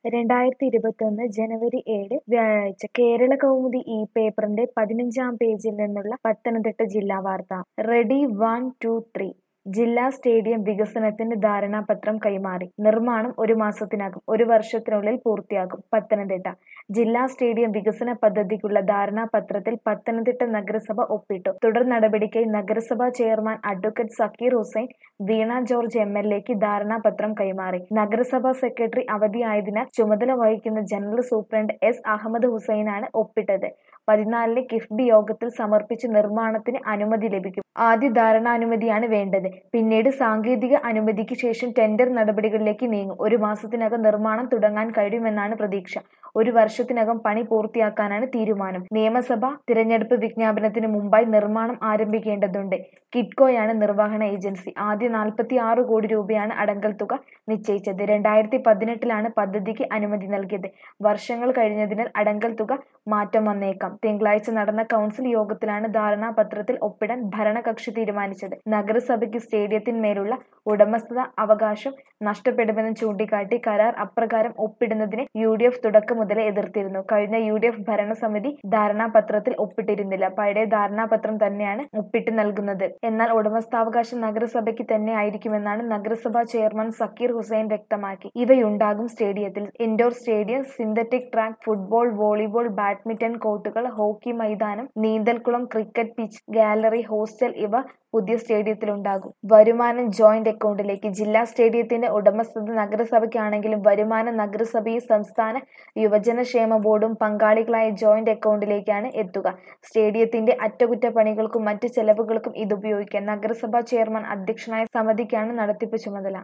രണ്ടായിരത്തി ഇരുപത്തൊന്ന് ജനുവരി ഏഴ് വ്യാഴാഴ്ച കേരള കൗമുദി ഈ പേപ്പറിന്റെ പതിനഞ്ചാം പേജിൽ നിന്നുള്ള പത്തനംതിട്ട ജില്ലാ വാർത്ത റെഡി വൺ ടു ത്രീ ജില്ലാ സ്റ്റേഡിയം വികസനത്തിന് ധാരണാപത്രം കൈമാറി നിർമ്മാണം ഒരു മാസത്തിനകം ഒരു വർഷത്തിനുള്ളിൽ പൂർത്തിയാകും പത്തനംതിട്ട ജില്ലാ സ്റ്റേഡിയം വികസന പദ്ധതിക്കുള്ള ധാരണാപത്രത്തിൽ പത്തനംതിട്ട നഗരസഭ ഒപ്പിട്ടു തുടർ നടപടിക്കായി നഗരസഭാ chairman advocate Sakkeer Hussain Veena George M L എക്ക് ധാരണാപത്രം കൈമാറി നഗരസഭാ സെക്രട്ടറി അവധിയായതിനാൽ ചുമതല വഹിക്കുന്ന ജനറൽ സൂപ്രണ്ട് എസ് അഹമ്മദ് ഹുസൈനാണ് ഒപ്പിട്ടത് പതിനാലിന് കിഫ്ബി യോഗത്തിൽ സമർപ്പിച്ച് നിർമ്മാണത്തിന് അനുമതി ലഭിക്കും ആദ്യ ധാരണാനുമതിയാണ് വേണ്ടത് പിന്നീട് സാങ്കേതിക അനുമതിക്ക് ശേഷം ടെൻഡർ നടപടികളിലേക്ക് നീങ്ങും ഒരു മാസത്തിനകം നിർമ്മാണം തുടങ്ങാൻ കഴിയുമെന്നാണ് പ്രതീക്ഷ ഒരു വർഷത്തിനകം പണി പൂർത്തിയാക്കാനാണ് തീരുമാനം നിയമസഭ തിരഞ്ഞെടുപ്പ് വിജ്ഞാപനത്തിന് മുമ്പായി നിർമ്മാണം ആരംഭിക്കേണ്ടതുണ്ട് കിറ്റ്കോയാണ് നിർവഹണ ഏജൻസി ആദ്യ നാൽപ്പത്തി ആറ് കോടി രൂപയാണ് അടങ്കൽ തുക നിശ്ചയിച്ചത് രണ്ടായിരത്തി പതിനെട്ടിലാണ് പദ്ധതിക്ക് അനുമതി നൽകിയത് വർഷങ്ങൾ കഴിഞ്ഞതിനാൽ അടങ്കൽ തുക മാറ്റം വന്നേക്കാം തിങ്കളാഴ്ച നടന്ന കൗൺസിൽ യോഗത്തിലാണ് ധാരണാപത്രത്തിൽ ഒപ്പിടാൻ ഭരണകക്ഷി തീരുമാനിച്ചത് നഗരസഭയ്ക്ക് സ്റ്റേഡിയത്തിന്മേലുള്ള ഉടമസ്ഥത അവകാശം നഷ്ടപ്പെടുമെന്ന് ചൂണ്ടിക്കാട്ടി കരാർ അപ്രകാരം ഒപ്പിടുന്നതിന് യു ഡി എഫ് തുടക്കം മുതലേ എതിർത്തിരുന്നു കഴിഞ്ഞ യു ഡി എഫ് ഭരണസമിതി ധാരണാപത്രത്തിൽ ഒപ്പിട്ടിരുന്നില്ല പഴയ ധാരണാപത്രം തന്നെയാണ് ഒപ്പിട്ട് നൽകുന്നത് എന്നാൽ ഉടമസ്ഥാവകാശം നഗരസഭയ്ക്ക് തന്നെ ആയിരിക്കുമെന്നാണ് നഗരസഭാ ചെയർമാൻ സക്കീർ ഹുസൈൻ വ്യക്തമാക്കി ഇവയുണ്ടാകും സ്റ്റേഡിയത്തിൽ indoor stadium synthetic track football volleyball badminton കോർട്ടുകൾ ഹോക്കി മൈതാനം നീന്തൽക്കുളം ക്രിക്കറ്റ് പിച്ച് ഗാലറി ഹോസ്റ്റൽ ഇവ പുതിയ സ്റ്റേഡിയത്തിലുണ്ടാകും വരുമാനം ജോയിന്റ് അക്കൗണ്ടിലേക്ക് ജില്ലാ സ്റ്റേഡിയത്തിന്റെ ഉടമസ്ഥത നഗരസഭയ്ക്കാണെങ്കിലും വരുമാനം നഗരസഭയും സംസ്ഥാന യുവജനക്ഷേമ ബോർഡും പങ്കാളികളായ ജോയിന്റ് അക്കൗണ്ടിലേക്കാണ് എത്തുക സ്റ്റേഡിയത്തിന്റെ അറ്റകുറ്റപ്പണികൾക്കും മറ്റ് ചെലവുകൾക്കും ഇതുപയോഗിക്കാം നഗരസഭാ ചെയർമാൻ അധ്യക്ഷനായ സമിതിക്കാണ് നടത്തിപ്പ് ചുമതല